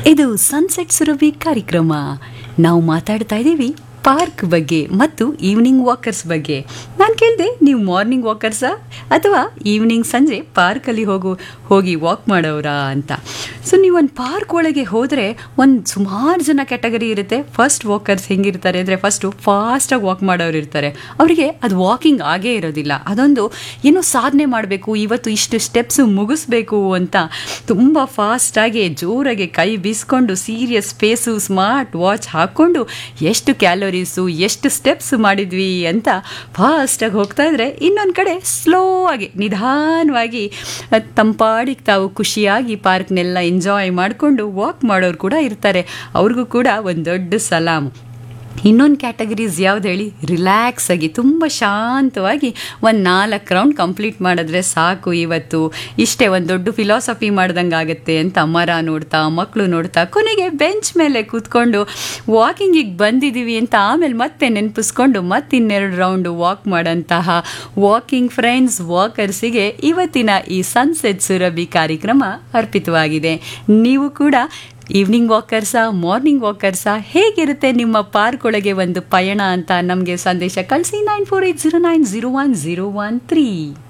ಇದು ಸನ್ಸೆಟ್ ಸುರಭಿ ಕಾರ್ಯಕ್ರಮ ನಾವು ಮಾತಾಡ್ತಾ ಇದ್ದೀವಿ ಪಾರ್ಕ್ ಬಗ್ಗೆ ಮತ್ತು ಈವ್ನಿಂಗ್ ವಾಕರ್ಸ್ ಬಗ್ಗೆ ನಾನು ಕೇಳಿದೆ ನೀವು ಮಾರ್ನಿಂಗ್ ವಾಕರ್ಸಾ ಅಥವಾ ಈವ್ನಿಂಗ್ ಸಂಜೆ ಪಾರ್ಕಲ್ಲಿ ಹೋಗು ಹೋಗಿ ವಾಕ್ ಮಾಡೋರಾ ಅಂತ ಸೊ ನೀವು ಒಂದು ಪಾರ್ಕ್ ಒಳಗೆ ಹೋದರೆ ಒಂದು ಸುಮಾರು ಜನ ಕ್ಯಾಟಗರಿ ಇರುತ್ತೆ ಫಸ್ಟ್ ವಾಕರ್ಸ್ ಹೆಂಗಿರ್ತಾರೆ ಅಂದರೆ ಫಸ್ಟು ಫಾಸ್ಟಾಗಿ ವಾಕ್ ಮಾಡೋರು ಇರ್ತಾರೆ ಅವರಿಗೆ ಅದು ವಾಕಿಂಗ್ ಆಗೇ ಇರೋದಿಲ್ಲ ಅದೊಂದು ಏನೋ ಸಾಧನೆ ಮಾಡಬೇಕು ಇವತ್ತು ಇಷ್ಟು ಸ್ಟೆಪ್ಸು ಮುಗಿಸ್ಬೇಕು ಅಂತ ತುಂಬ ಫಾಸ್ಟಾಗಿ ಜೋರಾಗಿ ಕೈ ಬೀಸ್ಕೊಂಡು ಸೀರಿಯಸ್ ಫೇಸು ಸ್ಮಾರ್ಟ್ ವಾಚ್ ಹಾಕ್ಕೊಂಡು ಎಷ್ಟು ಕ್ಯಾಲೋರೀಸು ಎಷ್ಟು ಸ್ಟೆಪ್ಸ್ ಮಾಡಿದ್ವಿ ಅಂತ ಫಾಸ್ಟಾಗಿ ಹೋಗ್ತಾ ಇದ್ರೆ ಇನ್ನೊಂದು ಕಡೆ ಸ್ಲೋ ಆಗಿ ನಿಧಾನವಾಗಿ ತಂಪಾಡಿಗೆ ತಾವು ಖುಷಿಯಾಗಿ ಪಾರ್ಕ್ನೆಲ್ಲ ಎಂಜಾಯ್ ಮಾಡಿಕೊಂಡು ವಾಕ್ ಮಾಡೋರು ಕೂಡ ಇರ್ತಾರೆ ಅವ್ರಿಗೂ ಕೂಡ ಒಂದು ದೊಡ್ಡ ಸಲಾಮ್ ಇನ್ನೊಂದು ಕ್ಯಾಟಗರೀಸ್ ಯಾವ್ದು ಹೇಳಿ ರಿಲ್ಯಾಕ್ಸ್ ಆಗಿ ತುಂಬ ಶಾಂತವಾಗಿ ಒಂದು ನಾಲ್ಕು ರೌಂಡ್ ಕಂಪ್ಲೀಟ್ ಮಾಡಿದ್ರೆ ಸಾಕು ಇವತ್ತು ಇಷ್ಟೇ ಒಂದು ದೊಡ್ಡ ಫಿಲಾಸಫಿ ಮಾಡ್ದಂಗೆ ಆಗುತ್ತೆ ಅಂತ ಮರ ನೋಡ್ತಾ ಮಕ್ಕಳು ನೋಡ್ತಾ ಕೊನೆಗೆ ಬೆಂಚ್ ಮೇಲೆ ಕೂತ್ಕೊಂಡು ವಾಕಿಂಗಿಗೆ ಬಂದಿದ್ದೀವಿ ಅಂತ ಆಮೇಲೆ ಮತ್ತೆ ನೆನಪಿಸ್ಕೊಂಡು ಮತ್ತಿನ್ನೆರಡು ರೌಂಡು ವಾಕ್ ಮಾಡೋಂತಹ ವಾಕಿಂಗ್ ಫ್ರೆಂಡ್ಸ್ ವಾಕರ್ಸಿಗೆ ಇವತ್ತಿನ ಈ ಸನ್ಸೆಟ್ ಸುರಭಿ ಕಾರ್ಯಕ್ರಮ ಅರ್ಪಿತವಾಗಿದೆ ನೀವು ಕೂಡ ಈವ್ನಿಂಗ್ ವಾಕರ್ಸಾ ಮಾರ್ನಿಂಗ್ ವಾಕರ್ಸಾ ಹೇಗಿರುತ್ತೆ ನಿಮ್ಮ ಪಾರ್ಕ್ ಒಳಗೆ ಒಂದು ಪಯಣ ಅಂತ ನಮಗೆ ಸಂದೇಶ ಕಳಿಸಿ nine four eight zero nine zero one zero one three